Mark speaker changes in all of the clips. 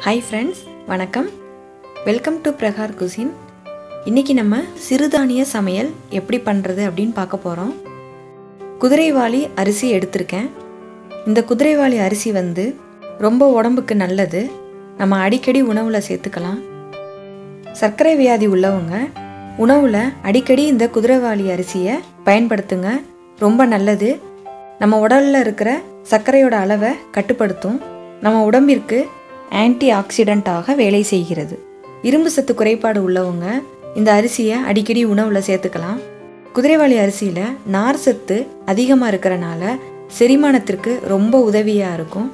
Speaker 1: hi friends வணக்கம் welcome to Prakar cuisine இன்றைக்கி நம்ம சிறுதானிய சமையல் எப்படி பண்ணுறது அப்படின்னு பார்க்க போகிறோம் குதிரைவாளி அரிசி எடுத்திருக்கேன் இந்த குதிரைவாளி அரிசி வந்து ரொம்ப உடம்புக்கு நல்லது நம்ம அடிக்கடி உணவில் சேர்த்துக்கலாம் சர்க்கரை வியாதி உள்ளவங்க உணவில் அடிக்கடி இந்த குதிரைவாளி அரிசியை பயன்படுத்துங்க ரொம்ப நல்லது நம்ம உடலில் இருக்கிற சர்க்கரையோட அளவை கட்டுப்படுத்தும் நம்ம உடம்பிற்கு ஆன்டி ஆக்சிடெண்ட்டாக வேலை செய்கிறது இரும்பு சத்து குறைபாடு உள்ளவங்க இந்த அரிசியை அடிக்கடி உணவில் சேர்த்துக்கலாம் குதிரைவாளி அரிசியில் நார் சத்து அதிகமாக இருக்கிறனால செரிமானத்திற்கு ரொம்ப உதவியாக இருக்கும்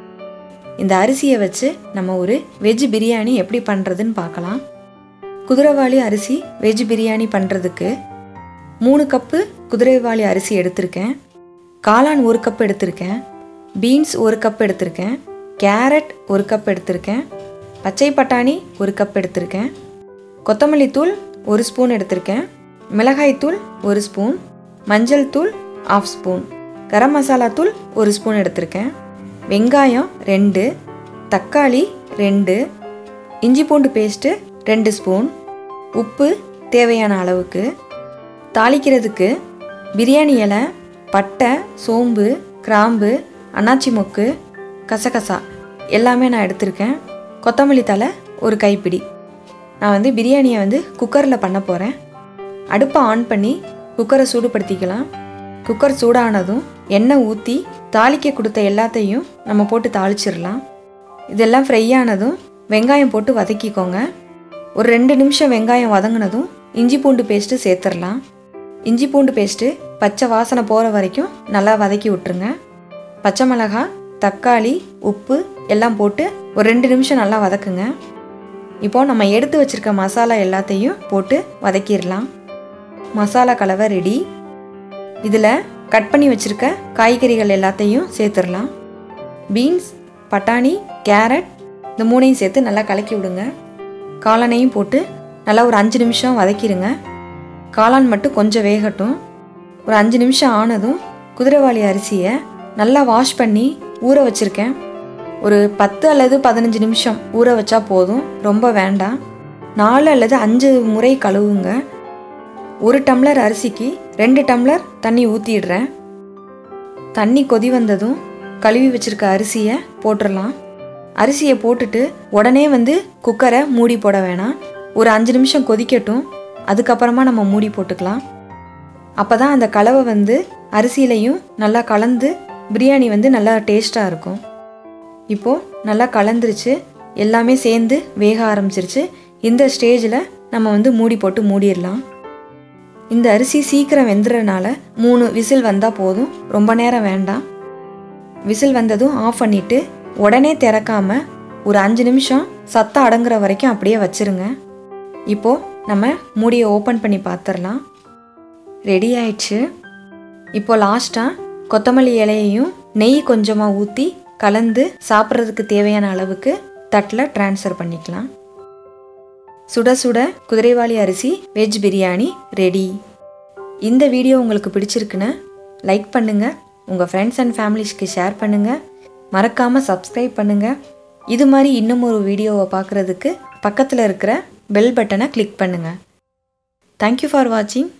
Speaker 1: இந்த அரிசியை வச்சு நம்ம ஒரு வெஜ் பிரியாணி எப்படி பண்ணுறதுன்னு பார்க்கலாம் குதிரைவாளி அரிசி வெஜ் பிரியாணி பண்ணுறதுக்கு மூணு கப்பு குதிரைவாளி அரிசி எடுத்திருக்கேன் காளான் ஒரு கப் எடுத்திருக்கேன் பீன்ஸ் ஒரு கப் எடுத்திருக்கேன் கேரட் ஒரு கப் எடுத்திருக்கேன் பச்சை பட்டாணி ஒரு கப் எடுத்திருக்கேன் கொத்தமல்லி தூள் ஒரு ஸ்பூன் எடுத்திருக்கேன் மிளகாய் தூள் ஒரு ஸ்பூன் மஞ்சள் தூள் ஆஃப் ஸ்பூன் கரம் மசாலா தூள் ஒரு ஸ்பூன் எடுத்திருக்கேன் வெங்காயம் ரெண்டு தக்காளி ரெண்டு இஞ்சி பூண்டு பேஸ்ட்டு ரெண்டு ஸ்பூன் உப்பு தேவையான அளவுக்கு தாளிக்கிறதுக்கு பிரியாணி இலை பட்டை சோம்பு கிராம்பு அன்னாச்சி மொக்கு கசகசா எல்லாமே நான் எடுத்திருக்கேன் கொத்தமல்லி தலை ஒரு கைப்பிடி நான் வந்து பிரியாணியை வந்து குக்கரில் பண்ண போகிறேன் அடுப்பை ஆன் பண்ணி குக்கரை சூடுபடுத்திக்கலாம் குக்கர் சூடானதும் எண்ணெய் ஊற்றி தாளிக்க கொடுத்த எல்லாத்தையும் நம்ம போட்டு தாளிச்சிடலாம் இதெல்லாம் ஃப்ரை ஆனதும் வெங்காயம் போட்டு வதக்கிக்கோங்க ஒரு ரெண்டு நிமிஷம் வெங்காயம் வதங்கினதும் இஞ்சி பூண்டு பேஸ்ட்டு சேர்த்துடலாம் இஞ்சி பூண்டு பேஸ்ட்டு பச்சை வாசனை போகிற வரைக்கும் நல்லா வதக்கி விட்டுருங்க பச்சை மிளகா தக்காளி உப்பு எல்லாம் போட்டு ஒரு ரெண்டு நிமிஷம் நல்லா வதக்குங்க இப்போ நம்ம எடுத்து வச்சிருக்க மசாலா எல்லாத்தையும் போட்டு வதக்கிடலாம் மசாலா கலவை ரெடி இதில் கட் பண்ணி வச்சுருக்க காய்கறிகள் எல்லாத்தையும் சேர்த்துடலாம் பீன்ஸ் பட்டாணி கேரட் இந்த மூணையும் சேர்த்து நல்லா கலக்கி விடுங்க காளானையும் போட்டு நல்லா ஒரு அஞ்சு நிமிஷம் வதக்கிடுங்க காளான் மட்டும் கொஞ்சம் வேகட்டும் ஒரு அஞ்சு நிமிஷம் ஆனதும் குதிரைவாளி அரிசியை நல்லா வாஷ் பண்ணி ஊற வச்சுருக்கேன் ஒரு பத்து அல்லது பதினஞ்சு நிமிஷம் ஊற வச்சா போதும் ரொம்ப வேண்டாம் நாலு அல்லது அஞ்சு முறை கழுவுங்க ஒரு டம்ளர் அரிசிக்கு ரெண்டு டம்ளர் தண்ணி ஊற்றிடுறேன் தண்ணி கொதி வந்ததும் கழுவி வச்சிருக்க அரிசியை போட்டுடலாம் அரிசியை போட்டுட்டு உடனே வந்து குக்கரை மூடி போட வேணாம் ஒரு அஞ்சு நிமிஷம் கொதிக்கட்டும் அதுக்கப்புறமா நம்ம மூடி போட்டுக்கலாம் அப்போ தான் அந்த கலவை வந்து அரிசியிலையும் நல்லா கலந்து பிரியாணி வந்து நல்லா டேஸ்ட்டாக இருக்கும் இப்போது நல்லா கலந்துருச்சு எல்லாமே சேர்ந்து வேக ஆரம்பிச்சிருச்சு இந்த ஸ்டேஜில் நம்ம வந்து மூடி போட்டு மூடிடலாம் இந்த அரிசி சீக்கிரம் வெந்துறனால மூணு விசில் வந்தால் போதும் ரொம்ப நேரம் வேண்டாம் விசில் வந்ததும் ஆஃப் பண்ணிவிட்டு உடனே திறக்காம ஒரு அஞ்சு நிமிஷம் சத்தம் அடங்குற வரைக்கும் அப்படியே வச்சிருங்க இப்போது நம்ம மூடியை ஓப்பன் பண்ணி பார்த்துடலாம் ரெடி ஆயிடுச்சு இப்போ லாஸ்ட்டாக கொத்தமல்லி இலையையும் நெய் கொஞ்சமாக ஊற்றி கலந்து சாப்பிட்றதுக்கு தேவையான அளவுக்கு தட்டில் ட்ரான்ஸ்ஃபர் பண்ணிக்கலாம் சுட சுட குதிரைவாளி அரிசி வெஜ் பிரியாணி ரெடி இந்த வீடியோ உங்களுக்கு பிடிச்சிருக்குன்னு லைக் பண்ணுங்கள் உங்கள் ஃப்ரெண்ட்ஸ் அண்ட் ஃபேமிலிஸ்க்கு ஷேர் பண்ணுங்கள் மறக்காமல் சப்ஸ்கிரைப் பண்ணுங்கள் இது மாதிரி இன்னும் ஒரு வீடியோவை பார்க்குறதுக்கு பக்கத்தில் இருக்கிற பெல் பட்டனை கிளிக் பண்ணுங்கள் தேங்க்யூ ஃபார் வாட்சிங்